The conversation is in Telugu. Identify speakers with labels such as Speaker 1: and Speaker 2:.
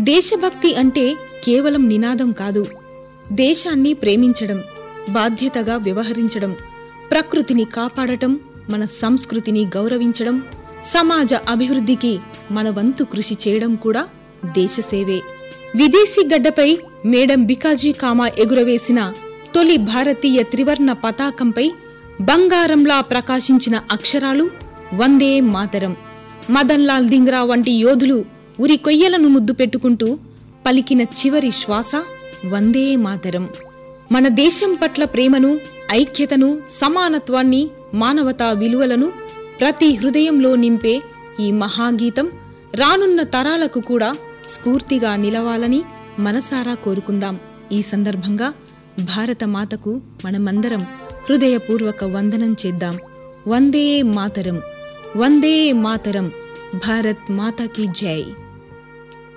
Speaker 1: దేశభక్తి అంటే కేవలం నినాదం కాదు దేశాన్ని ప్రేమించడం బాధ్యతగా వ్యవహరించడం ప్రకృతిని కాపాడటం మన సంస్కృతిని గౌరవించడం సమాజ అభివృద్ధికి మన వంతు కృషి చేయడం కూడా దేశసేవే విదేశీ గడ్డపై మేడం బికాజీ కామా ఎగురవేసిన తొలి భారతీయ త్రివర్ణ పతాకంపై బంగారంలా ప్రకాశించిన అక్షరాలు వందే మాతరం మదన్లాల్ ధింగ్రా వంటి యోధులు ఉరి కొయ్యలను ముద్దు పెట్టుకుంటూ పలికిన చివరి శ్వాస వందే మాతరం మన దేశం పట్ల ప్రేమను ఐక్యతను సమానత్వాన్ని మానవతా విలువలను ప్రతి హృదయంలో నింపే ఈ మహాగీతం రానున్న తరాలకు కూడా స్ఫూర్తిగా నిలవాలని మనసారా కోరుకుందాం ఈ సందర్భంగా భారత మాతకు మనమందరం హృదయపూర్వక వందనం చేద్దాం వందే మాతరం వందే మాతరం భారత్ మాతాకి జై